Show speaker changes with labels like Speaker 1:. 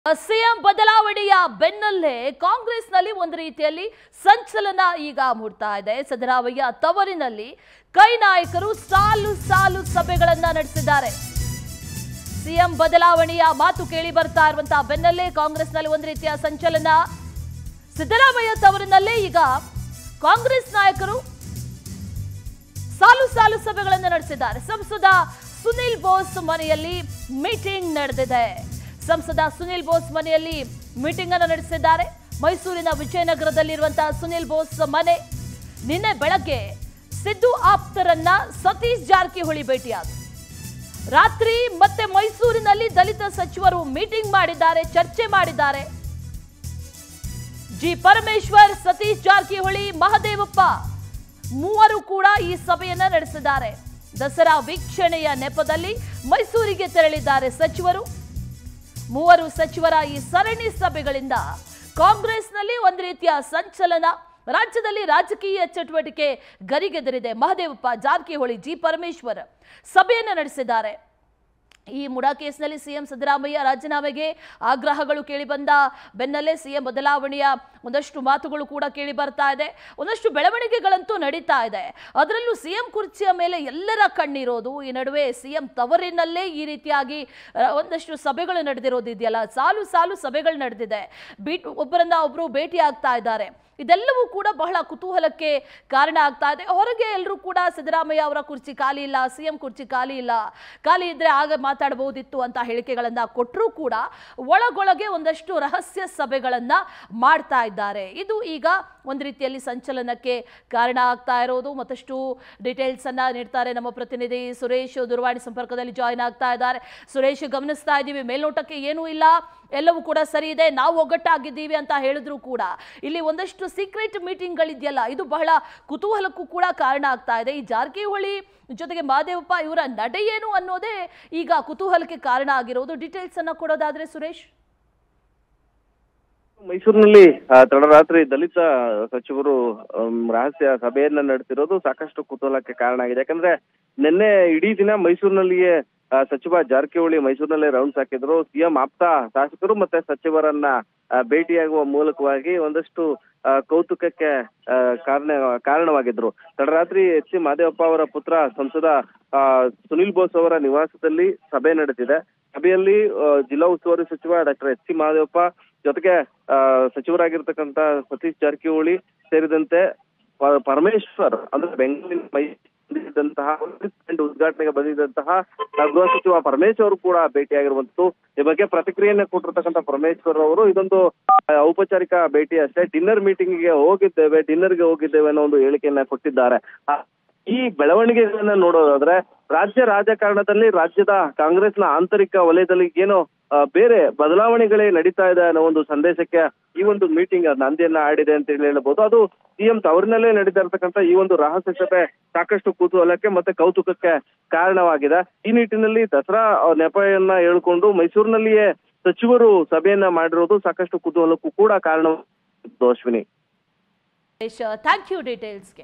Speaker 1: CM ಬದಲಾವಣೆಯ ಬೆನ್ನಲ್ಲೇ ಕಾಂಗ್ರೆಸ್ನಲ್ಲಿ ಒಂದು ರೀತಿಯಲ್ಲಿ ಸಂಚಲನ ಈಗ ಮೂಡ್ತಾ ಇದೆ ಸಿದ್ದರಾಮಯ್ಯ ತವರಿನಲ್ಲಿ ಕೈ ನಾಯಕರು ಸಾಲು ಸಾಲು ಸಭೆಗಳನ್ನ ನಡೆಸಿದ್ದಾರೆ ಸಿಎಂ ಬದಲಾವಣೆಯ ಮಾತು ಕೇಳಿ ಬರ್ತಾ ಇರುವಂತಹ ಬೆನ್ನಲ್ಲೇ ಕಾಂಗ್ರೆಸ್ನಲ್ಲಿ ಒಂದು ರೀತಿಯ ಸಂಚಲನ ಸಿದ್ದರಾಮಯ್ಯ ತವರಿನಲ್ಲೇ ಈಗ ಕಾಂಗ್ರೆಸ್ ನಾಯಕರು ಸಾಲು ಸಾಲು ಸಭೆಗಳನ್ನು ನಡೆಸಿದ್ದಾರೆ ಸಂಸದ ಸುನಿಲ್ ಬೋಸ್ ಮನೆಯಲ್ಲಿ ಮೀಟಿಂಗ್ ನಡೆದಿದೆ ಸಂಸದ ಸುನಿಲ್ ಬೋಸ್ ಮನೆಯಲ್ಲಿ ಮೀಟಿಂಗ್ ಅನ್ನು ನಡೆಸಿದ್ದಾರೆ ಮೈಸೂರಿನ ವಿಜಯನಗರದಲ್ಲಿರುವಂತಹ ಸುನಿಲ್ ಬೋಸ್ ಮನೆ ನಿನ್ನೆ ಬೆಳಗ್ಗೆ ಸಿದ್ದು ಆಪ್ತರನ್ನ ಸತೀಶ್ ಜಾರಕಿಹೊಳಿ ಭೇಟಿಯಾದರು ರಾತ್ರಿ ಮತ್ತೆ ಮೈಸೂರಿನಲ್ಲಿ ದಲಿತ ಸಚಿವರು ಮೀಟಿಂಗ್ ಮಾಡಿದ್ದಾರೆ ಚರ್ಚೆ ಮಾಡಿದ್ದಾರೆ ಜಿ ಪರಮೇಶ್ವರ್ ಸತೀಶ್ ಜಾರಕಿಹೊಳಿ ಮಹದೇವಪ್ಪ ಮೂವರು ಕೂಡ ಈ ಸಭೆಯನ್ನ ನಡೆಸಿದ್ದಾರೆ ದಸರಾ ವೀಕ್ಷಣೆಯ ನೆಪದಲ್ಲಿ ಮೈಸೂರಿಗೆ ತೆರಳಿದ್ದಾರೆ ಸಚಿವರು ಮೂವರು ಸಚಿವರ ಈ ಸರಣಿ ಸಭೆಗಳಿಂದ ಕಾಂಗ್ರೆಸ್ನಲ್ಲಿ ಒಂದು ರೀತಿಯ ಸಂಚಲನ ರಾಜ್ಯದಲ್ಲಿ ರಾಜಕೀಯ ಚಟುವಟಿಕೆ ಗರಿಗೆದರಿದೆ ಮಹದೇವಪ್ಪ ಜಾರಕಿಹೊಳಿ ಜಿ ಪರಮೇಶ್ವರ್ ಸಭೆಯನ್ನು ನಡೆಸಿದ್ದಾರೆ ಈ ಮುಡಾ ಕೇಸ್ನಲ್ಲಿ ಸಿಎಂ ಸಿದ್ದರಾಮಯ್ಯ ರಾಜೀನಾಮೆಗೆ ಆಗ್ರಹಗಳು ಕೇಳಿಬಂದ ಬೆನ್ನಲ್ಲೇ ಸಿಎಂ ಬದಲಾವಣೆಯ ಒಂದಷ್ಟು ಮಾತುಗಳು ಕೂಡ ಕೇಳಿ ಬರ್ತಾ ಇದೆ ಒಂದಷ್ಟು ಬೆಳವಣಿಗೆಗಳಂತೂ ನಡೀತಾ ಇದೆ ಅದರಲ್ಲೂ ಸಿಎಂ ಕುರ್ಚಿಯ ಮೇಲೆ ಎಲ್ಲರ ಕಣ್ಣಿರೋದು ಈ ನಡುವೆ ಸಿಎಂ ತವರಿನಲ್ಲೇ ಈ ರೀತಿಯಾಗಿ ಆ, ಒಂದಷ್ಟು ಸಭೆಗಳು ನಡೆದಿರೋದು ಇದೆಯಲ್ಲ ಸಾಲು ಸಾಲು ಸಭೆಗಳು ನಡೆದಿದೆ ಬೀಟ್ ಒಬ್ಬರನ್ನ ಒಬ್ರು ಭೇಟಿ ಆಗ್ತಾ ಇದ್ದಾರೆ ಇದೆಲ್ಲವೂ ಕೂಡ ಬಹಳ ಕುತೂಹಲಕ್ಕೆ ಕಾರಣ ಆಗ್ತಾ ಇದೆ ಹೊರಗೆ ಎಲ್ಲರೂ ಕೂಡ ಸಿದ್ದರಾಮಯ್ಯ ಅವರ ಕುರ್ಚಿ ಖಾಲಿ ಇಲ್ಲ ಸಿಎಂ ಕುರ್ಚಿ ಖಾಲಿ ಇಲ್ಲ ಖಾಲಿ ಇದ್ರೆ ಆಗ ಮಾತಾಡಬಹುದಿತ್ತು ಅಂತ ಹೇಳಿಕೆಗಳನ್ನ ಕೊಟ್ಟರೂ ಕೂಡ ಒಳಗೊಳಗೆ ಒಂದಷ್ಟು ರಹಸ್ಯ ಸಭೆಗಳನ್ನ ಮಾಡ್ತಾ ಇದ್ದಾರೆ ಇದು ಈಗ ಒಂದು ರೀತಿಯಲ್ಲಿ ಸಂಚಲನಕ್ಕೆ ಕಾರಣ ಆಗ್ತಾ ಇರೋದು ಮತ್ತಷ್ಟು ಡೀಟೇಲ್ಸ್ ಅನ್ನ ನೀಡ್ತಾರೆ ನಮ್ಮ ಪ್ರತಿನಿಧಿ ಸುರೇಶ್ ದೂರವಾಣಿ ಸಂಪರ್ಕದಲ್ಲಿ ಜಾಯಿನ್ ಆಗ್ತಾ ಇದ್ದಾರೆ ಸುರೇಶ್ ಗಮನಿಸ್ತಾ ಇದ್ದೀವಿ ಮೇಲ್ನೋಟಕ್ಕೆ ಏನೂ ಇಲ್ಲ ಎಲ್ಲವೂ ಕೂಡ ಸರಿ ಇದೆ ನಾವು ಒಗ್ಗಟ್ಟಾಗಿದ್ದೀವಿ ಅಂತ ಹೇಳಿದ್ರು ಕೂಡ ಇಲ್ಲಿ ಒಂದಷ್ಟು ಸೀಕ್ರೆಟ್ ಮೀಟಿಂಗ್ಗಳಿದೆಯಲ್ಲ ಇದು ಬಹಳ ಕುತೂಹಲಕ್ಕೂ ಕೂಡ ಕಾರಣ ಆಗ್ತಾ ಇದೆ ಈ ಜಾರಕಿಹೊಳಿ ಜೊತೆಗೆ ಮಹದೇವಪ್ಪ ಇವರ ನಡೆ ಏನು ಅನ್ನೋದೇ ಈಗ ಕುತೂಹಲಕ್ಕೆ ಕಾರಣ ಆಗಿರೋದು ಡೀಟೇಲ್ಸ್ ಅನ್ನ ಕೊಡೋದಾದ್ರೆ ಸುರೇಶ್
Speaker 2: ಮೈಸೂರಿನಲ್ಲಿ ಆ, ತಡರಾತ್ರಿ ದಲಿತ ಸಚಿವರು ಅಮ್, ರಹಸ್ಯ ಸಭೆಯನ್ನ ನಡೆಸಿರೋದು ಸಾಕಷ್ಟು ಕುತೂಹಲಕ್ಕೆ ಕಾರಣ ಆಗಿದೆ ಯಾಕಂದ್ರೆ ನಿನ್ನೆ ಇಡೀ ದಿನ ಮೈಸೂರಿನಲ್ಲಿಯೇ ಆ, ಸಚಿವ ಜಾರಕಿಹೊಳಿ ಮೈಸೂರಿನಲ್ಲೇ ರೌಂಡ್ಸ್ ಹಾಕಿದ್ರು ಸಿಎಂ ಆಪ್ತ ಶಾಸಕರು ಮತ್ತೆ ಸಚಿವರನ್ನ ಆ, ಭೇಟಿಯಾಗುವ ಮೂಲಕವಾಗಿ ಒಂದಷ್ಟು ಆ, ಕೌತುಕಕ್ಕೆ ಆ, ಕಾರಣ ಕಾರಣವಾಗಿದ್ರು ತಡರಾತ್ರಿ ಎಚ್ ಸಿ ಮಾದೇವಪ್ಪ ಅವರ ಪುತ್ರ ಸಂಸದ ಆ, ಸುನಿಲ್ ಬೋಸ್ ಅವರ ನಿವಾಸದಲ್ಲಿ ಸಭೆ ನಡೆದಿದೆ ಸಭೆಯಲ್ಲಿ ಆ, ಜಿಲ್ಲಾ ಉಸ್ತುವಾರಿ ಸಚಿವ ಡಾಕ್ಟರ್ ಎಚ್ ಸಿ ಮಹದೇವಪ್ಪ ಜೊತೆಗೆ ಆ, ಸಚಿವರಾಗಿರ್ತಕ್ಕಂತ ಸತೀಶ್ ಜಾರಕಿಹೊಳಿ ಸೇರಿದಂತೆ ಪ- ಪರಮೇಶ್ವರ್ ಅಂದ್ರೆ ಬೆಂಗಳೂರಿನ ಮೈ ಬಂದಿದ್ದಂತಹ ಒಂದು ಉದ್ಘಾಟನೆಗೆ ಬಂದಿದ್ದಂತಹ ಆ, ಗೃಹ ಸಚಿವ ಪರಮೇಶ್ವರ್ ಕೂಡ ಭೇಟಿಯಾಗಿರುವಂತದ್ದು ಈ ಬಗ್ಗೆ ಪ್ರತಿಕ್ರಿಯೆಯನ್ನ ಕೊಟ್ಟಿರ್ತಕ್ಕಂಥ ಪರಮೇಶ್ವರ್ ಅವರು ಇದೊಂದು ಆ, ಔಪಚಾರಿಕ ಭೇಟಿ ಅಷ್ಟೇ ಡಿನ್ನರ್ ಮೀಟಿಂಗ್ ಗೆ ಹೋಗಿದ್ದೇವೆ ಡಿನ್ನರ್ ಗೆ ಹೋಗಿದ್ದೇವೆ ಅನ್ನೋ ಒಂದು ಹೇಳಿಕೆಯನ್ನ ಕೊಟ್ಟಿದ್ದಾರೆ ಆ, ಈ ಬೆಳವಣಿಗೆಗಳನ್ನ ನೋಡೋದಾದ್ರೆ ರಾಜ್ಯ ರಾಜಕಾರಣದಲ್ಲಿ ರಾಜ್ಯದ ಕಾಂಗ್ರೆಸ್ನ ಆಂತರಿಕ ವಲಯದಲ್ಲಿ ಏನೋ ಆ, ಬೇರೆ ಬದಲಾವಣೆಗಳೇ ನಡೀತಾ ಇದೆ ಅನ್ನೋ ಒಂದು ಸಂದೇಶಕ್ಕೆ ಈ ಒಂದು ಮೀಟಿಂಗ್ ನಾಂದಿಯನ್ನ ಆಡಿದೆ ಅಂತ ಹೇಳಿ ಹೇಳ್ಬೋದು ಅದು ಸಿಎಂ ತವರಿನಲ್ಲೇ ನಡೀತಾ ಇರ್ತಕ್ಕಂಥ ಈ ಒಂದು ರಹಸ್ಯ ಸಭೆ ಸಾಕಷ್ಟು ಕುತೂಹಲಕ್ಕೆ ಮತ್ತೆ ಕೌತುಕಕ್ಕೆ ಕಾರಣವಾಗಿದೆ ಈ ನಿಟ್ಟಿನಲ್ಲಿ ದಸರಾ ಆ, ನೆಪವನ್ನ ಹೇಳ್ಕೊಂಡು ಮೈಸೂರಿನಲ್ಲಿಯೇ ಸಚಿವರು ಸಭೆಯನ್ನ ಮಾಡಿರೋದು ಸಾಕಷ್ಟು ಕುತೂಹಲಕ್ಕೂ ಕೂಡ ಕಾರಣ ಅಶ್ವಿನಿ
Speaker 1: ಥ್ಯಾಂಕ್ ಯು ಡೀಟೇಲ್ಸ್ಗೆ